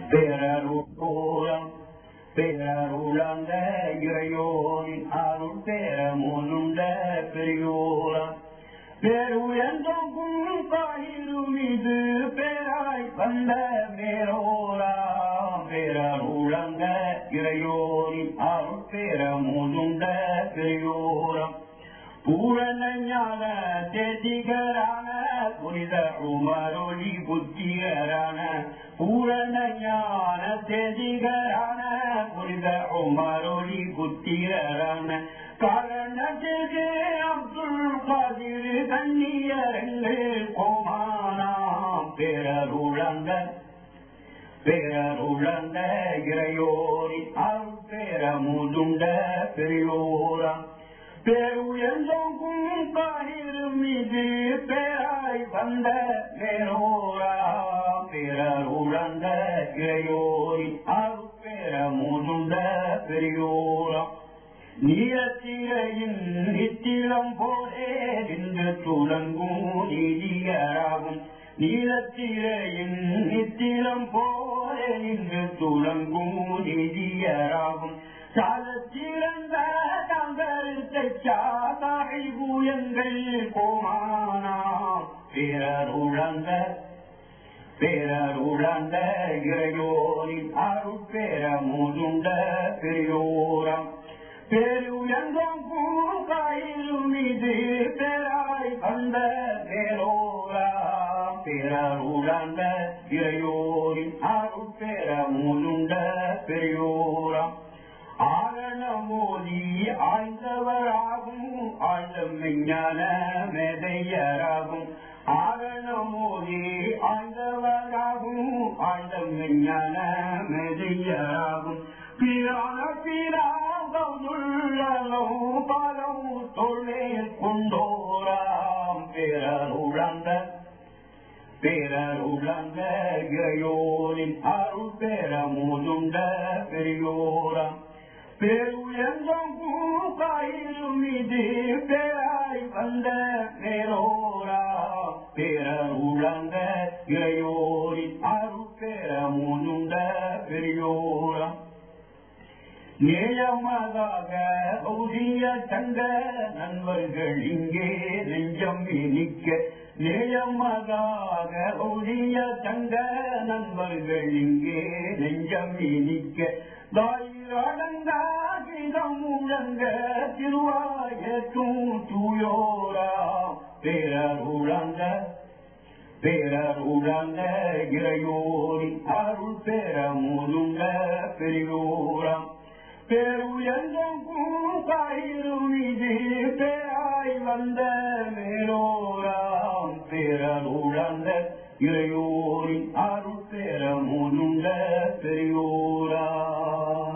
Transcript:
பேரருளோரம் பேரருளந்த இறையோரின் அருள் பேரமுனுண்ட பெரியோரம் பேருயர்ந்தோக்கும் காயிரும் இது பேராய் வந்த மேலோராம் பேரருளந்த இறையோரின் அருள் பேரமுனுண்ட பெரியோரம் பூரண ஞான தேதிகரான புனித உமரொளி புத்திகரான பூரண ஞான தேதிகரான புனித உமரொளி புத்திகரான காரணத்திற்கு அப்துல் காதிர் கண்ணியரங்கள் கோமானாம் பேரருளந்த பேரருளந்த இறையோரின் அருள் பேரமுதுண்ட பெரியோரம் பேருயர்ந்தோங்கும் காரிரும் மீது பேராய் வந்த மேலோரா பேரருளந்த இறையோரின் அருள் பேரமுதுண்ட பெரியோரம் நீரத்திரையின் நித்திலம் போலே நின்று துளங்கும் நீதியராகும் நீலத்திரையின் நித்திலம் போலே நின்று துளங்கும் நீதியராகும் சாலத்திறந்த தங்களுக்கு சாதாய்வு எங்கள் கோமானா பேரருளந்த பேரருளந்த இறையோரின் அருள் பேரமுதுண்ட பெரியோரம் பேருயங்கும் பூங்காயிலும் இது பேராய் வந்த பேரோரா பேரருளந்த இறையோரின் அருள் பேரமுதுண்ட பெரியோரம் ஆரணமோதி ஆழ்ந்தவராகும் ஆழ்ந்த விஞ்ஞான மேதையராகும் ஆரணமோதி ஆழ்ந்தவராகும் ஆழ்ந்த விஞ்ஞான மேதையராகும் பிரான பிராகமுள்ளலும் பலம் தொழில் கொண்டோராம் பேரருளந்த பேரருளந்த இறையோரின் அருள் பேரமுதுண்ட பெரியோரம் பேருயர்ந்தும் பூக்காயிலும் இது பேராய் வந்த பேரோரா பேரருளந்த இறையோரின் அருள் பேரமுதுண்ட பெரியோரம் நேயமதாக பௌதிய தங்க நண்பர்கள் இங்கே நெஞ்சம் இனிக்க நேயமதாக பௌதிய தங்க நண்பர்கள் இங்கே நெஞ்சம் இனிக்க தாயிரடங்காகிதம் முழங்க திருவாயற்றும் தூயோரா பேரருளந்த பேரருளந்த இறையோரின் அருள் பேரமுதுண்ட பெரியோரம் பேருயர்ந்தும் பூக்காயிரும் இது பேராய் வந்த மேலோராம் பேரருளந்த இறையோரின் அருள் பேரமுதுண்ட பெரியோரா